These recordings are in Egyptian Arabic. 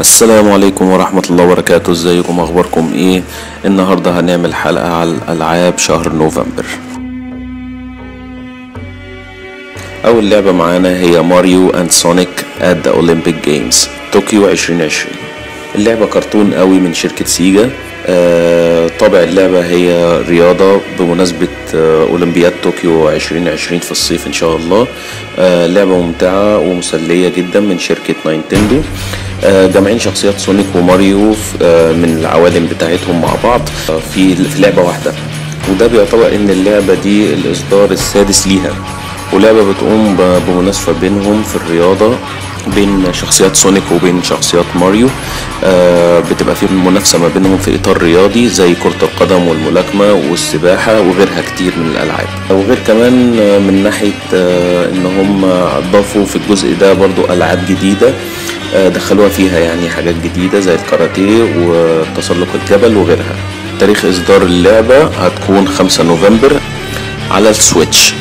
السلام عليكم ورحمة الله وبركاته ازيكم اخباركم ايه النهاردة هنعمل حلقة على الالعاب شهر نوفمبر اول لعبة معانا هي ماريو اند سونيك ات ذا اولمبيك جيمز طوكيو 2020 اللعبة كرتون قوي من شركة سيجا آه، طابع اللعبة هي رياضة بمناسبة آه، أولمبياد طوكيو 2020 في الصيف إن شاء الله آه، لعبة ممتعة ومسلية جدا من شركة ناينتندو آه، جامعين شخصيات سونيك وماريو في- آه، من العوالم بتاعتهم مع بعض آه، في في لعبة واحدة وده بيعتبر إن اللعبة دي الإصدار السادس ليها ولعبة بتقوم ب- بمناسبة بينهم في الرياضة بين شخصيات سونيك وبين شخصيات ماريو آه بتبقى في منافسة ما بينهم في إطار رياضي زي كرة القدم والملاكمة والسباحة وغيرها كتير من الألعاب وغير كمان آه، من ناحية آه إن هم أضافوا في الجزء ده برضو ألعاب جديدة آه دخلوها فيها يعني حاجات جديدة زي الكاراتيه وتسلق الجبل وغيرها تاريخ إصدار اللعبة هتكون 5 نوفمبر على السويتش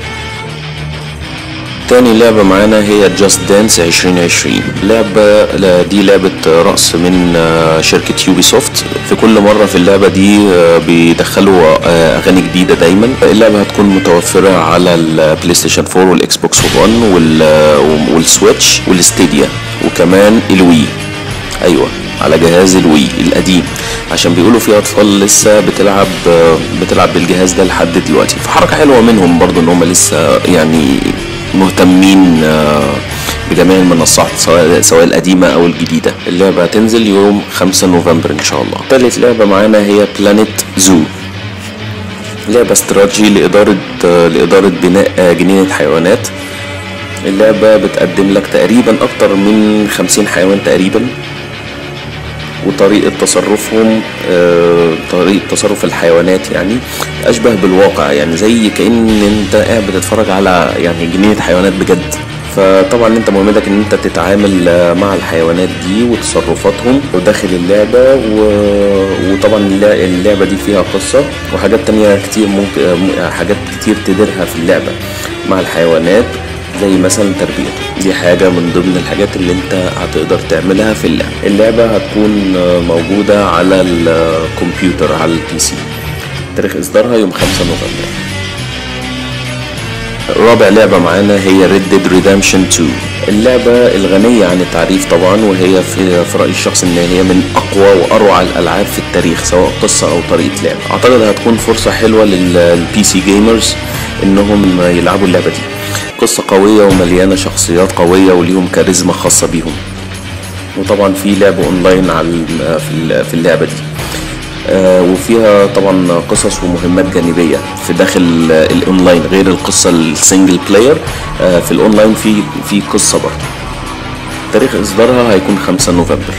تاني لعبة معانا هي جاست دانس 2020 لعبة لا- دي لعبة رقص من آه، شركة يوبي سوفت في كل مرة في اللعبة دي آه، بيدخلوا آه، أغاني جديدة دايما اللعبة هتكون متوفرة على البلاي ستيشن 4 والإكس بوكس 1 وال- والسويتش والستيديا وكمان الوي ايوه على جهاز الوي القديم عشان بيقولوا في اطفال لسه بتلعب بتلعب بالجهاز ده لحد دلوقتي فحركه حلوه منهم برضو ان هم لسه يعني مهتمين آه، بجميع المنصات سواء سواء القديمه او الجديده اللعبه هتنزل يوم 5 نوفمبر ان شاء الله تالت لعبه معانا هي بلانيت زو لعبه استراتيجي لاداره آه، لاداره بناء آه، جنينه حيوانات اللعبة بتقدم لك تقريبا أكتر من خمسين حيوان تقريبا وطريقة تصرفهم آه، طريقة تصرف الحيوانات يعني أشبه بالواقع يعني زي كأن أنت قاعد بتتفرج على يعني جنينة حيوانات بجد فطبعا انت مهمتك ان انت تتعامل آه، مع الحيوانات دي وتصرفاتهم وداخل اللعبة و... وطبعا اللع- اللعبة دي فيها قصة وحاجات تانية كتير ممكن آه، م- حاجات كتير تديرها في اللعبة مع الحيوانات زي مثلا تربيته دي حاجة من ضمن الحاجات اللي انت هتقدر تعملها في اللعبة اللعبة هتكون آه، موجودة على الكمبيوتر على البي سي تاريخ اصدارها يوم 5 نوفمبر رابع لعبة معانا هي Red Dead Redemption 2 اللعبة الغنية عن التعريف طبعا وهي في, في رأيي الشخصي ان هي من اقوى واروع الالعاب في التاريخ سواء قصة او طريقة لعب اعتقد هتكون فرصة حلوة للبي سي جيمرز انهم يلعبوا اللعبة دي قصة قوية ومليانة شخصيات قوية وليهم كاريزما خاصة بيهم وطبعا في لعب اونلاين على الم- في ال- في اللعبة دي آه، وفيها طبعا قصص ومهمات جانبية في داخل آه، الاونلاين غير القصة السنجل بلاير آه، في الاونلاين في في قصة برضه تاريخ اصدارها هيكون 5 نوفمبر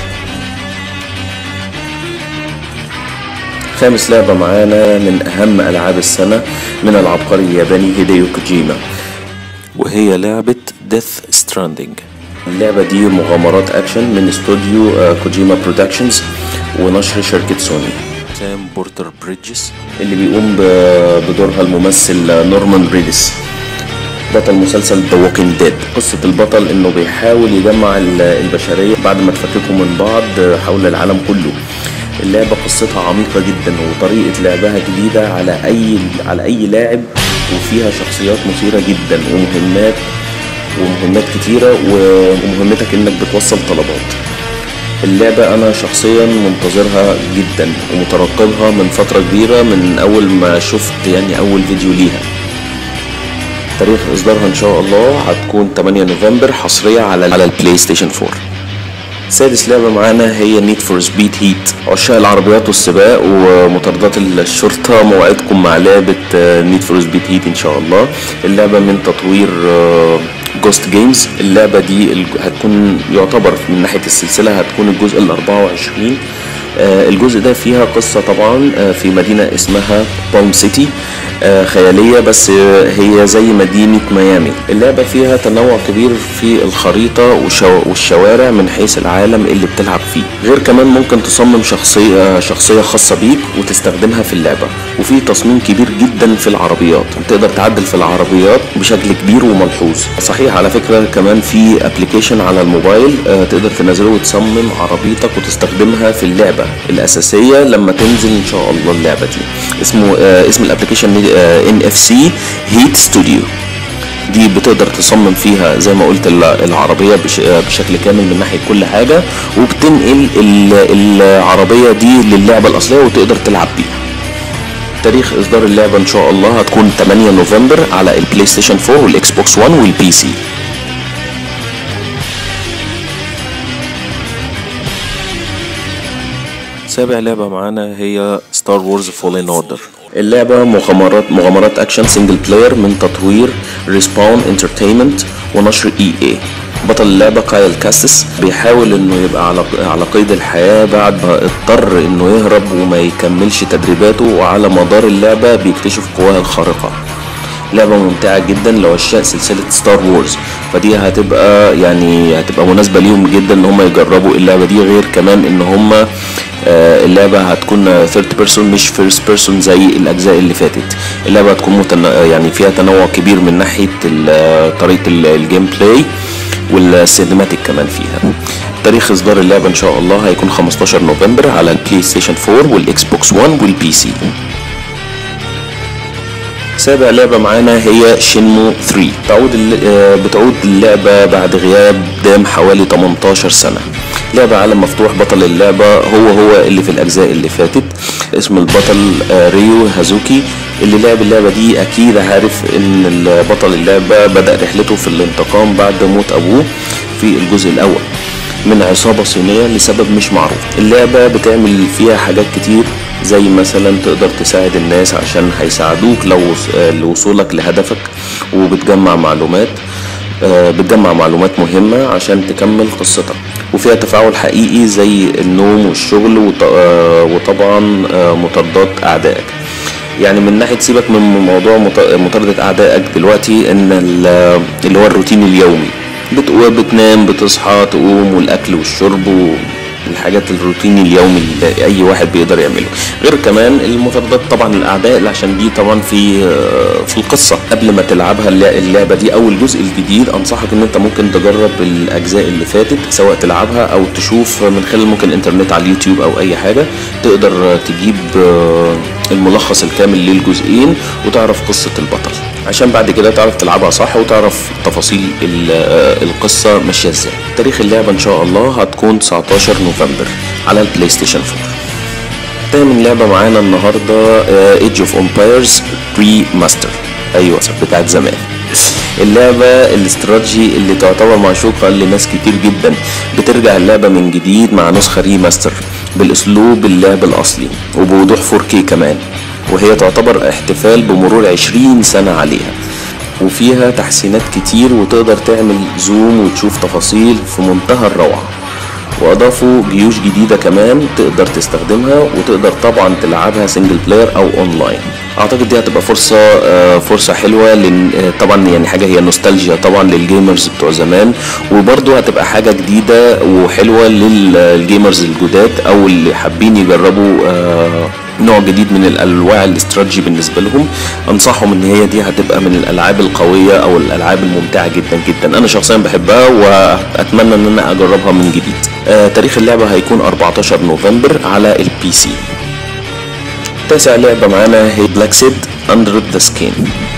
خامس لعبة معانا من أهم ألعاب السنة من العبقري الياباني هيديو كوجيما وهي لعبة Death Stranding اللعبة دي مغامرات أكشن من استوديو آه، كوجيما برودكشنز ونشر شركة سوني سام بورتر بريدجز اللي بيقوم ب- بدورها الممثل نورمان ريدس بطل مسلسل ذا ووكينج ديد قصة البطل انه بيحاول يجمع ال- البشرية بعد ما اتفككوا من بعض حول العالم كله اللعبة قصتها عميقة جدا وطريقة لعبها جديدة على أي على أي لاعب وفيها شخصيات مثيرة جدا ومهمات ومهمات كتيرة ومهمتك إنك بتوصل طلبات اللعبة أنا شخصيا منتظرها جدا ومترقبها من فترة كبيرة من أول ما شفت يعني أول فيديو ليها تاريخ إصدارها إن شاء الله هتكون 8 نوفمبر حصرية على على البلاي ستيشن 4 سادس لعبة معانا هي نيد فور سبيد هيت عشاق العربيات والسباق ومطاردات الشرطة موعدكم مع لعبة نيد فور سبيد هيت إن شاء الله اللعبة من تطوير جوست جيمز اللعبة دي الج- هتكون يعتبر من ناحية السلسلة هتكون الجزء ال 24 الجزء ده فيها قصة طبعا في مدينة اسمها بالم سيتي خيالية بس هي زي مدينة ميامي اللعبة فيها تنوع كبير في الخريطة والشوارع من حيث العالم اللي بتلعب فيه غير كمان ممكن تصمم شخصية شخصية خاصة بيك وتستخدمها في اللعبة وفي تصميم كبير جدا في العربيات تقدر تعدل في العربيات بشكل كبير وملحوظ صحيح على فكرة كمان في ابلكيشن على الموبايل تقدر تنزله وتصمم عربيتك وتستخدمها في اللعبة الأساسية لما تنزل إن شاء الله اللعبة دي اسمه اسم الابلكيشن ان اف سي هيت ستوديو دي بتقدر تصمم فيها زي ما قلت العربيه بشكل كامل من ناحيه كل حاجه وبتنقل العربيه دي للعبه الاصليه وتقدر تلعب بيها تاريخ اصدار اللعبه ان شاء الله هتكون 8 نوفمبر على البلاي ستيشن 4 والاكس بوكس 1 والبي سي سابع لعبة معانا هي ستار وورز فولين اوردر اللعبة مغامرات مغامرات اكشن سنجل بلاير من تطوير ريسباون انترتينمنت ونشر اي اي بطل اللعبة كايل كاستس بيحاول انه يبقى على على قيد الحياة بعد ما اضطر انه يهرب وما يكملش تدريباته وعلى مدار اللعبة بيكتشف قواه الخارقة لعبة ممتعة جدا لو عشاق سلسلة ستار وورز فدي هتبقى يعني هتبقى مناسبة ليهم جدا ان هم يجربوا اللعبة دي غير كمان ان هم اللعبة هتكون ثيرد بيرسون مش فيرست بيرسون زي الأجزاء اللي فاتت اللعبة هتكون متن... يعني فيها تنوع كبير من ناحية طريقة الجيم بلاي والسينماتيك كمان فيها تاريخ إصدار اللعبة إن شاء الله هيكون 15 نوفمبر على البلاي ستيشن 4 والإكس بوكس 1 والبي سي سابع لعبة معانا هي شينمو 3 تعود بتعود اللعبة بعد غياب دام حوالي 18 سنة لعبة عالم مفتوح بطل اللعبة هو هو اللي في الأجزاء اللي فاتت اسم البطل ريو هازوكي اللي لعب اللعبة دي أكيد عارف إن بطل اللعبة بدأ رحلته في الانتقام بعد موت أبوه في الجزء الأول من عصابة صينية لسبب مش معروف اللعبة بتعمل فيها حاجات كتير زي مثلا تقدر تساعد الناس عشان هيساعدوك لو لوصولك لهدفك وبتجمع معلومات بتجمع معلومات مهمة عشان تكمل قصتك وفيها تفاعل حقيقي زي النوم والشغل وطبعا مطاردات أعدائك يعني من ناحية سيبك من موضوع مطاردة أعدائك دلوقتي إن اللي هو الروتين اليومي بتنام بتصحى تقوم والأكل والشرب الحاجات الروتين اليومي اللي اي واحد بيقدر يعمله غير كمان المطاردات طبعا الاعداء عشان دي طبعا في في القصه قبل ما تلعبها اللعبه دي او الجزء الجديد انصحك ان انت ممكن تجرب الاجزاء اللي فاتت سواء تلعبها او تشوف من خلال ممكن الانترنت على اليوتيوب او اي حاجه تقدر تجيب الملخص الكامل للجزئين وتعرف قصه البطل عشان بعد كده تعرف تلعبها صح وتعرف تفاصيل القصة ماشية ازاي تاريخ اللعبة ان شاء الله هتكون 19 نوفمبر على البلاي ستيشن 4 تامن لعبة معانا النهاردة ايدج اوف امبايرز بري ماستر ايوه بتاعت زمان اللعبة الاستراتيجي اللي تعتبر معشوقة لناس كتير جدا بترجع اللعبة من جديد مع نسخة ريماستر بالاسلوب اللعب الاصلي وبوضوح 4K كمان وهي تعتبر احتفال بمرور 20 سنة عليها وفيها تحسينات كتير وتقدر تعمل زوم وتشوف تفاصيل في منتهى الروعة واضافوا جيوش جديدة كمان تقدر تستخدمها وتقدر طبعا تلعبها سنجل بلاير او اونلاين اعتقد دي هتبقى فرصة فرصة حلوة لان طبعا يعني حاجة هي نوستالجيا طبعا للجيمرز بتوع زمان وبرضه هتبقى حاجة جديدة وحلوة للجيمرز الجداد او اللي حابين يجربوا نوع جديد من الانواع الاستراتيجي بالنسبه لهم انصحهم ان هي دي هتبقى من الالعاب القويه او الالعاب الممتعه جدا جدا انا شخصيا بحبها واتمنى ان انا اجربها من جديد آه تاريخ اللعبه هيكون 14 نوفمبر على البي سي تاسع لعبه معانا هي بلاك سيد اندر ذا سكين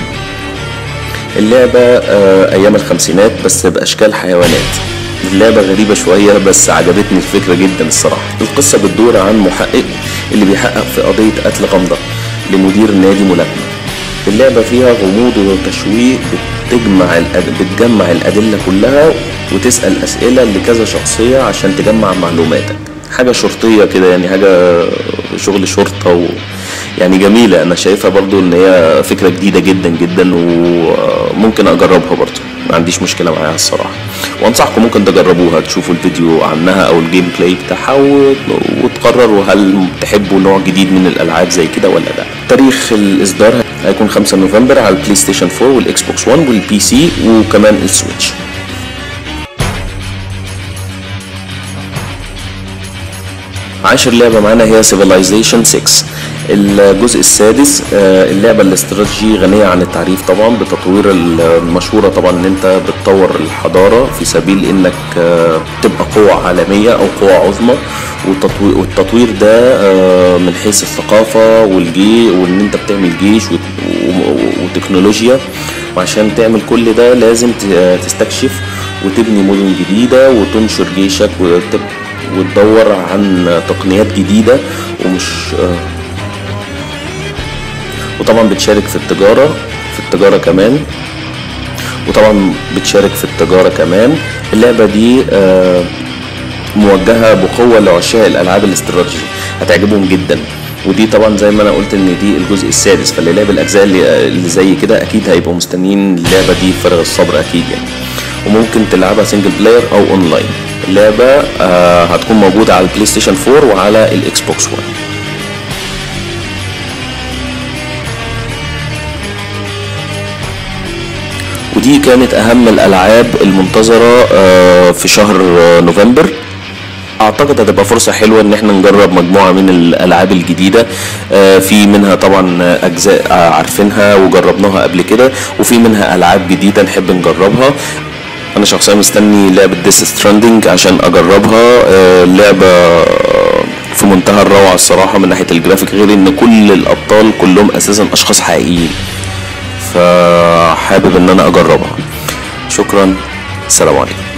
اللعبة آه أيام الخمسينات بس بأشكال حيوانات اللعبة غريبة شوية بس عجبتني الفكرة جدا الصراحة القصة بتدور عن محقق اللي بيحقق في قضية قتل غامضة لمدير نادي ملاكمة اللعبة فيها غموض وتشويق بتجمع الأد... بتجمع الأدلة كلها وتسأل أسئلة لكذا شخصية عشان تجمع معلوماتك حاجة شرطية كده يعني حاجة شغل شرطة و... يعني جميلة أنا شايفها برضو إن هي فكرة جديدة جدا جدا وممكن أجربها برضو ما عنديش مشكله معاها الصراحه وانصحكم ممكن تجربوها تشوفوا الفيديو عنها او الجيم بلاي بتاعها وتقرروا هل تحبوا نوع جديد من الالعاب زي كده ولا لا تاريخ الاصدار هيكون 5 نوفمبر على البلاي ستيشن 4 والاكس بوكس 1 والبي سي وكمان السويتش عاشر لعبة معانا هي Civilization 6 الجزء السادس اللعبة الاستراتيجي غنية عن التعريف طبعا بتطوير المشهورة طبعا ان انت بتطور الحضارة في سبيل انك تبقى قوة عالمية او قوة عظمى والتطوير ده من حيث الثقافة والجي وان انت بتعمل جيش وتكنولوجيا وعشان تعمل كل ده لازم تستكشف وتبني مدن جديدة وتنشر جيشك وتبقى وتدور عن تقنيات جديدة ومش وطبعا بتشارك في التجارة في التجارة كمان وطبعا بتشارك في التجارة كمان اللعبة دي موجهة بقوة لعشاق الألعاب الاستراتيجي هتعجبهم جدا ودي طبعا زي ما انا قلت ان دي الجزء السادس فاللي لعب الاجزاء اللي زي كده اكيد هيبقوا مستنيين اللعبه دي بفارغ الصبر اكيد يعني وممكن تلعبها سنجل بلاير او اونلاين اللعبة آه هتكون موجودة على البلاي ستيشن 4 وعلى الاكس بوكس 1 ودي كانت اهم الالعاب المنتظرة آه في شهر نوفمبر اعتقد هتبقى فرصة حلوة ان احنا نجرب مجموعة من الالعاب الجديدة آه في منها طبعا اجزاء عارفينها وجربناها قبل كده وفي منها العاب جديدة نحب نجربها انا شخصيا مستني لعبه ديس ستراندنج عشان اجربها لعبه في منتهى الروعه الصراحه من ناحيه الجرافيك غير ان كل الابطال كلهم اساسا اشخاص حقيقيين فحابب ان انا اجربها شكرا السلام عليكم